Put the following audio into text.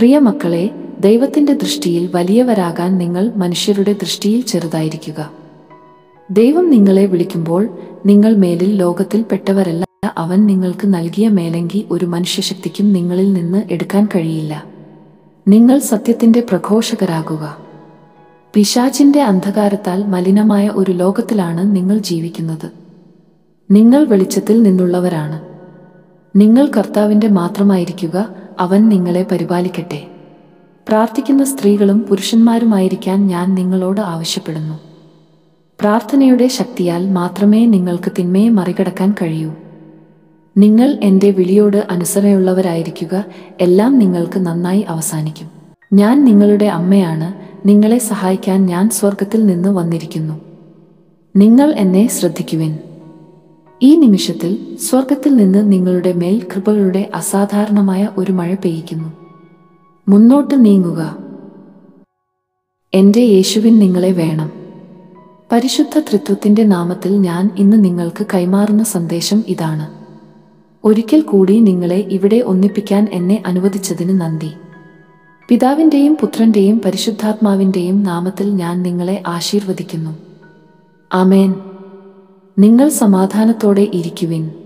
പ്രിയ മക്കളെ ദൈവത്തിന്റെ ദൃഷ്ടിയിൽ വലിയവരാകാൻ നിങ്ങൾ മനുഷ്യരുടെ ദൃഷ്ടിയിൽ ചെറുതായിരിക്കുക ദൈവം നിങ്ങളെ വിളിക്കുമ്പോൾ നിങ്ങൾ മേലിൽ ലോകത്തിൽ പെട്ടവരല്ല അവൻ നിങ്ങൾക്ക് നൽകിയ മേലങ്കി ഒരു മനുഷ്യശക്തിക്കും നിങ്ങളിൽ നിന്ന് എടുക്കാൻ കഴിയില്ല നിങ്ങൾ സത്യത്തിന്റെ പ്രഘോഷകരാകുക പിശാചിന്റെ അന്ധകാരത്താൽ മലിനമായ ഒരു ലോകത്തിലാണ് നിങ്ങൾ ജീവിക്കുന്നത് നിങ്ങൾ വെളിച്ചത്തിൽ നിന്നുള്ളവരാണ് നിങ്ങൾ കർത്താവിന്റെ മാത്രമായിരിക്കുക അവൻ നിങ്ങളെ പരിപാലിക്കട്ടെ പ്രാർത്ഥിക്കുന്ന സ്ത്രീകളും പുരുഷന്മാരുമായിരിക്കാൻ ഞാൻ നിങ്ങളോട് ആവശ്യപ്പെടുന്നു പ്രാർത്ഥനയുടെ ശക്തിയാൽ മാത്രമേ നിങ്ങൾക്ക് തിന്മയെ മറികടക്കാൻ കഴിയൂ നിങ്ങൾ എൻ്റെ വിളിയോട് അനുസരണയുള്ളവരായിരിക്കുക എല്ലാം നിങ്ങൾക്ക് നന്നായി അവസാനിക്കും ഞാൻ നിങ്ങളുടെ അമ്മയാണ് നിങ്ങളെ സഹായിക്കാൻ ഞാൻ സ്വർഗത്തിൽ നിന്ന് വന്നിരിക്കുന്നു നിങ്ങൾ എന്നെ ശ്രദ്ധിക്കുവിൻ ഈ നിമിഷത്തിൽ സ്വർഗത്തിൽ നിന്ന് നിങ്ങളുടെ മേൽ കൃപകളുടെ അസാധാരണമായ ഒരു മഴ പെയ്യിക്കുന്നു മുന്നോട്ട് നീങ്ങുക എൻ്റെ യേശുവിൻ നിങ്ങളെ വേണം പരിശുദ്ധ തൃത്വത്തിന്റെ നാമത്തിൽ ഞാൻ ഇന്ന് നിങ്ങൾക്ക് കൈമാറുന്ന സന്ദേശം ഇതാണ് ഒരിക്കൽ കൂടി നിങ്ങളെ ഇവിടെ ഒന്നിപ്പിക്കാൻ എന്നെ അനുവദിച്ചതിന് നന്ദി പിതാവിൻ്റെയും പുത്രന്റെയും പരിശുദ്ധാത്മാവിൻ്റെയും നാമത്തിൽ ഞാൻ നിങ്ങളെ ആശീർവദിക്കുന്നു ആമേൻ നിങ്ങൾ സമാധാനത്തോടെ ഇരിക്കുവിൻ